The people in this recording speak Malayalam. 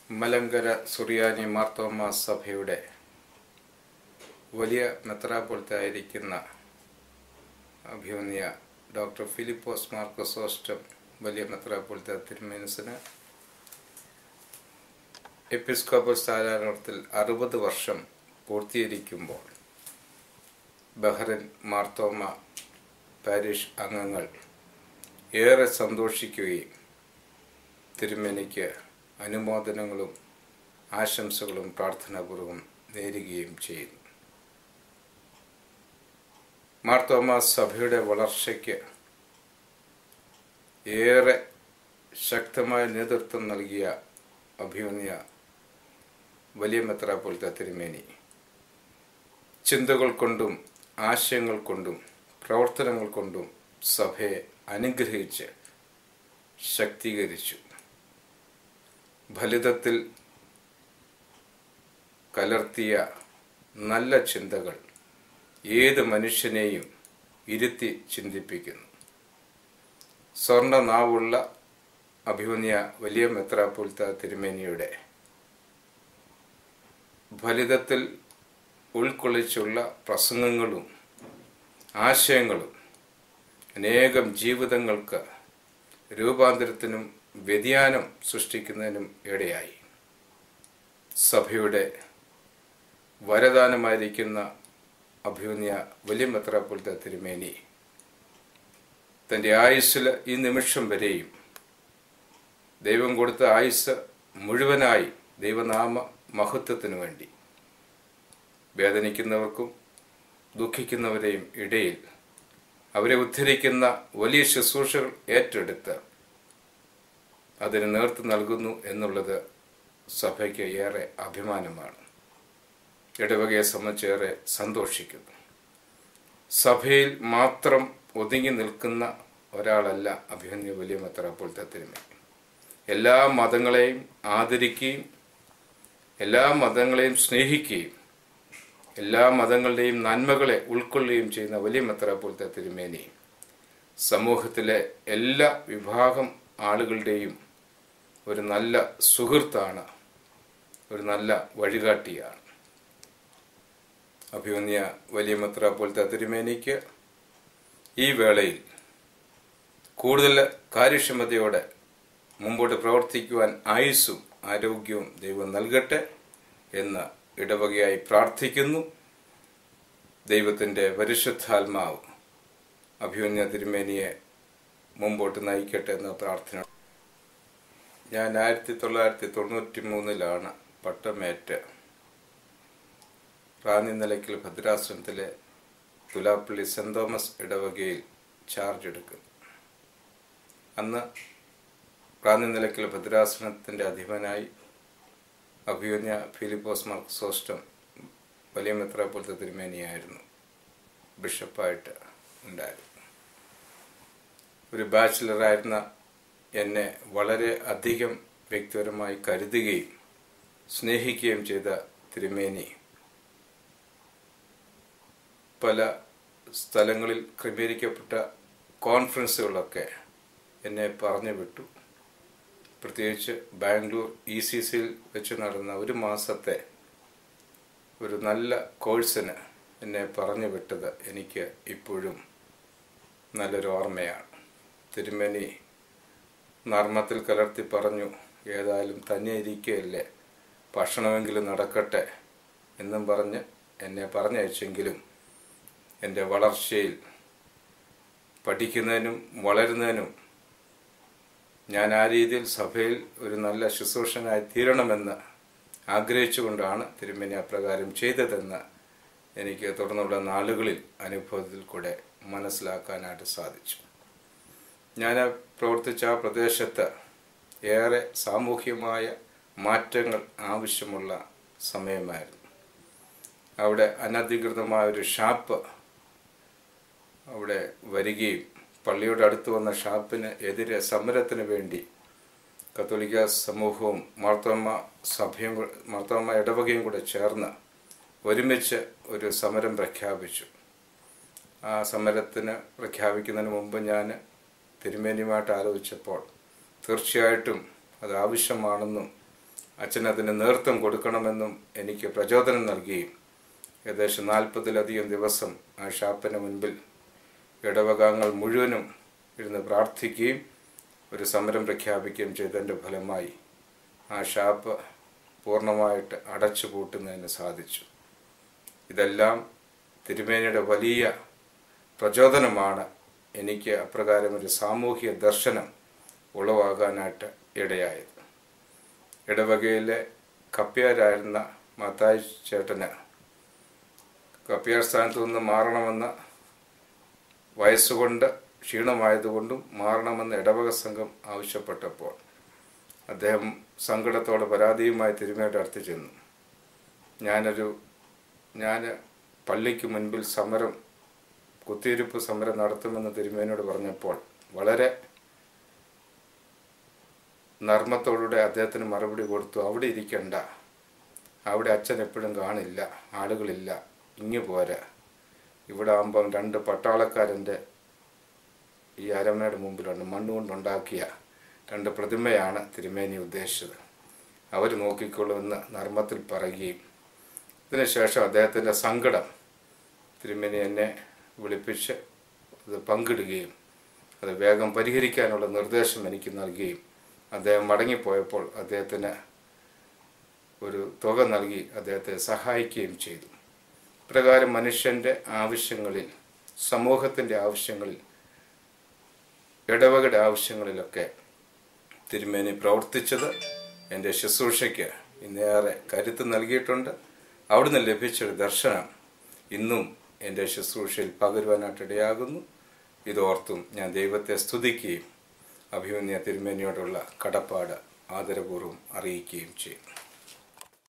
മലങ്കര സുറിയാനി മാർത്തോമ സഭയുടെ വലിയ മെത്രാപ്പൊളിത്തായിരിക്കുന്ന അഭിമന്യ ഡോക്ടർ ഫിലിപ്പോസ് മാർക്കോസോസ്റ്റം വലിയ മെത്രാപ്പൊളിത്ത തിരുമേനസിന് എപ്പിസ്കോപ്പൽ സ്ഥാനാർത്ഥത്തിൽ അറുപത് വർഷം പൂർത്തീകരിക്കുമ്പോൾ ബഹ്റിൻ മാർത്തോമ പാരിഷ് അംഗങ്ങൾ ഏറെ സന്തോഷിക്കുകയും തിരുമേനിക്ക് അനുമോദനങ്ങളും ആശംസകളും പ്രാർത്ഥനാപൂർവം നേരുകയും ചെയ്യുന്നു മാർത്തോമ സഭയുടെ വളർച്ചയ്ക്ക് ഏറെ ശക്തമായ നേതൃത്വം നൽകിയ അഭിമന്യ വലിയ മെത്രാപ്പൊലിത്ത തിരുമേനി ചിന്തകൾ കൊണ്ടും ആശയങ്ങൾ കൊണ്ടും പ്രവർത്തനങ്ങൾ കൊണ്ടും സഭയെ അനുഗ്രഹിച്ച് ശക്തീകരിച്ചു ഫലിതത്തിൽ കലർത്തിയ നല്ല ചിന്തകൾ ഏത് മനുഷ്യനെയും ഇരുത്തി ചിന്തിപ്പിക്കുന്നു സ്വർണ്ണ നാവുള്ള അഭിമന്യ വലിയ മെത്രാപ്പൊലിത്ത തിരുമേനിയുടെ ഫലിതത്തിൽ ഉൾക്കൊള്ളിച്ചുള്ള പ്രസംഗങ്ങളും ആശയങ്ങളും അനേകം ജീവിതങ്ങൾക്ക് രൂപാന്തരത്തിനും വ്യതിയാനം സൃഷ്ടിക്കുന്നതിനും ഇടയായി സഭയുടെ വരദാനമായിരിക്കുന്ന അഭിമന്യ വലിയ മെത്രാപ്പൊലിത്ത തിരുമേനി തൻ്റെ ആയുസ്സിൽ ഈ നിമിഷം വരെയും ദൈവം കൊടുത്ത ആയുസ് മുഴുവനായി ദൈവനാമ മഹത്വത്തിനു വേണ്ടി വേദനിക്കുന്നവർക്കും ദുഃഖിക്കുന്നവരെയും ഇടയിൽ അവരെ ഉദ്ധരിക്കുന്ന വലിയ ശുശ്രൂഷകൾ ഏറ്റെടുത്ത് അതിന് നേതൃത്വം നൽകുന്നു എന്നുള്ളത് സഭയ്ക്ക് ഏറെ അഭിമാനമാണ് ഇടവകയെ സംബന്ധിച്ചേറെ സന്തോഷിക്കുന്നു സഭയിൽ മാത്രം ഒതുങ്ങി നിൽക്കുന്ന ഒരാളല്ല അഭിമന്യ വലിയ മെത്രാപ്പൊലിത്ത തിരുമേനി എല്ലാ മതങ്ങളെയും ആദരിക്കുകയും എല്ലാ മതങ്ങളെയും സ്നേഹിക്കുകയും എല്ലാ മതങ്ങളുടെയും നന്മകളെ ഉൾക്കൊള്ളുകയും ചെയ്യുന്ന വലിയ മെത്രാപ്പൊലിത്ത തിരുമേനി സമൂഹത്തിലെ എല്ലാ വിഭാഗം ആളുകളുടെയും ഒരു നല്ല സുഹൃത്താണ് ഒരു നല്ല വഴികാട്ടിയാണ് അഭിമന്യ വലിയ മെത്രാപ്പൊലിത്ത തിരുമേനിക്ക് ഈ വേളയിൽ കൂടുതൽ കാര്യക്ഷമതയോടെ മുമ്പോട്ട് പ്രവർത്തിക്കുവാൻ ആയുസ്സും ആരോഗ്യവും ദൈവം നൽകട്ടെ എന്ന് ഇടവകയായി പ്രാർത്ഥിക്കുന്നു ദൈവത്തിൻ്റെ പരിശുദ്ധാത്മാവ് അഭിമന്യ തിരുമേനിയെ മുമ്പോട്ട് നയിക്കട്ടെ എന്ന പ്രാർത്ഥന ഞാൻ ആയിരത്തി തൊള്ളായിരത്തി തൊണ്ണൂറ്റി മൂന്നിലാണ് പട്ടമേറ്റ് റാന്നി നിലയ്ക്കൽ ഭദ്രാശ്രമത്തിലെ തുലാപ്പള്ളി സെൻറ് തോമസ് ഇടവകയിൽ ചാർജ് എടുക്കും അന്ന് റാന്നി നിലയ്ക്കൽ ഭദ്രാശ്രമത്തിൻ്റെ അധിപനായി അഭിമന്യ ഫിലിപ്പോസ് മാർക്സോസ്റ്റം വലിയ മെത്രാപ്പൊലത്തെ തിരുമേനിയായിരുന്നു ബിഷപ്പായിട്ട് ഉണ്ടായിരുന്നു ഒരു ബാച്ചിലറായിരുന്ന എന്നെ വളരെ അധികം വ്യക്തിപരമായി കരുതുകയും സ്നേഹിക്കുകയും ചെയ്ത തിരുമേനി പല സ്ഥലങ്ങളിൽ ക്രമീകരിക്കപ്പെട്ട കോൺഫറൻസുകളൊക്കെ എന്നെ പറഞ്ഞു വിട്ടു പ്രത്യേകിച്ച് ബാംഗ്ലൂർ ഇ സി സിയിൽ വെച്ച് നടന്ന ഒരു മാസത്തെ ഒരു നല്ല കോഴ്സിന് എന്നെ പറഞ്ഞു വിട്ടത് എനിക്ക് ഇപ്പോഴും നല്ലൊരു ഓർമ്മയാണ് തിരുമേനി നർമ്മത്തിൽ കലർത്തി പറഞ്ഞു ഏതായാലും തന്നെ ഇരിക്കുകയല്ലേ ഭക്ഷണമെങ്കിലും നടക്കട്ടെ എന്നും പറഞ്ഞ് എന്നെ പറഞ്ഞയച്ചെങ്കിലും എൻ്റെ വളർച്ചയിൽ പഠിക്കുന്നതിനും വളരുന്നതിനും ഞാൻ ആ രീതിയിൽ സഭയിൽ ഒരു നല്ല ശുശ്രൂഷനായി തീരണമെന്ന് ആഗ്രഹിച്ചുകൊണ്ടാണ് തിരുമേനി അപ്രകാരം ചെയ്തതെന്ന് എനിക്ക് തുടർന്നുള്ള നാളുകളിൽ അനുഭവത്തിൽ കൂടെ മനസ്സിലാക്കാനായിട്ട് സാധിച്ചു ഞാൻ പ്രവർത്തിച്ച ആ പ്രദേശത്ത് ഏറെ സാമൂഹ്യമായ മാറ്റങ്ങൾ ആവശ്യമുള്ള സമയമായിരുന്നു അവിടെ അനധികൃതമായ ഒരു ഷാപ്പ് അവിടെ വരികയും പള്ളിയുടെ അടുത്ത് വന്ന ഷാപ്പിന് എതിരെ സമരത്തിന് വേണ്ടി കത്തോലിക്ക സമൂഹവും മാർത്തോമ സഭയും മാർത്തോമ ഇടവകയും കൂടെ ചേർന്ന് ഒരുമിച്ച് ഒരു സമരം പ്രഖ്യാപിച്ചു ആ സമരത്തിന് പ്രഖ്യാപിക്കുന്നതിന് മുമ്പ് ഞാൻ തിരുമേനിയുമായിട്ട് ആലോചിച്ചപ്പോൾ തീർച്ചയായിട്ടും അത് ആവശ്യമാണെന്നും അച്ഛൻ അതിന് നേതൃത്വം കൊടുക്കണമെന്നും എനിക്ക് പ്രചോദനം നൽകുകയും ഏകദേശം നാൽപ്പതിലധികം ദിവസം ആ ഷാപ്പിന് മുൻപിൽ ഇടവകാംഗങ്ങൾ മുഴുവനും ഇരുന്ന് പ്രാർത്ഥിക്കുകയും ഒരു സമരം പ്രഖ്യാപിക്കുകയും ചെയ്തതിൻ്റെ ഫലമായി ആ ഷാപ്പ് പൂർണ്ണമായിട്ട് അടച്ചു പൂട്ടുന്നതിന് സാധിച്ചു ഇതെല്ലാം തിരുമേനിയുടെ വലിയ പ്രചോദനമാണ് എനിക്ക് അപ്രകാരം ഒരു സാമൂഹിക ദർശനം ഉളവാകാനായിട്ട് ഇടയായത് ഇടവകയിലെ കപ്പ്യാരായിരുന്ന മത്തായി ചേട്ടന് കപ്പ്യാർ സ്ഥാനത്തു നിന്ന് മാറണമെന്ന് വയസ്സുകൊണ്ട് ക്ഷീണമായതുകൊണ്ടും മാറണമെന്ന് ഇടവക സംഘം ആവശ്യപ്പെട്ടപ്പോൾ അദ്ദേഹം സങ്കടത്തോടെ പരാതിയുമായി തിരുമേയുടെ അടുത്ത് ചെന്നു ഞാനൊരു ഞാൻ പള്ളിക്ക് മുൻപിൽ സമരം കുത്തിയിരിപ്പ് സമരം നടത്തുമെന്ന് തിരുമേനോട് പറഞ്ഞപ്പോൾ വളരെ നർമ്മത്തോടുകൂടെ അദ്ദേഹത്തിന് മറുപടി കൊടുത്തു അവിടെ ഇരിക്കണ്ട അവിടെ അച്ഛൻ എപ്പോഴും കാണില്ല ആളുകളില്ല ഇങ്ങു പോരാ ഇവിടെ ആകുമ്പം രണ്ട് പട്ടാളക്കാരൻ്റെ ഈ അരമനയുടെ മുമ്പിലുണ്ട് മണ്ണുകൊണ്ടുണ്ടാക്കിയ രണ്ട് പ്രതിമയാണ് തിരുമേനി ഉദ്ദേശിച്ചത് അവർ നോക്കിക്കൊള്ളുമെന്ന് നർമ്മത്തിൽ പറയുകയും ഇതിനുശേഷം അദ്ദേഹത്തിൻ്റെ സങ്കടം തിരുമേനി എന്നെ വിളിപ്പിച്ച് അത് പങ്കിടുകയും അത് വേഗം പരിഹരിക്കാനുള്ള നിർദ്ദേശം എനിക്ക് നൽകുകയും അദ്ദേഹം മടങ്ങിപ്പോയപ്പോൾ അദ്ദേഹത്തിന് ഒരു തുക നൽകി അദ്ദേഹത്തെ സഹായിക്കുകയും ചെയ്തു പ്രകാരം മനുഷ്യൻ്റെ ആവശ്യങ്ങളിൽ സമൂഹത്തിൻ്റെ ആവശ്യങ്ങളിൽ ഇടവകയുടെ ആവശ്യങ്ങളിലൊക്കെ തിരുമേനി പ്രവർത്തിച്ചത് എൻ്റെ ശുശ്രൂഷയ്ക്ക് ഇന്നേറെ കരുത്ത് നൽകിയിട്ടുണ്ട് അവിടുന്ന് ലഭിച്ചൊരു ദർശനം ഇന്നും എൻ്റെ ശുശ്രൂഷയിൽ പകരുവാനായിട്ടിടയാകുന്നു ഇതോർത്തും ഞാൻ ദൈവത്തെ സ്തുതിക്കുകയും അഭിമന്യ തിരുമേനിയോടുള്ള കടപ്പാട് ആദരപൂർവ്വം അറിയിക്കുകയും ചെയ്യും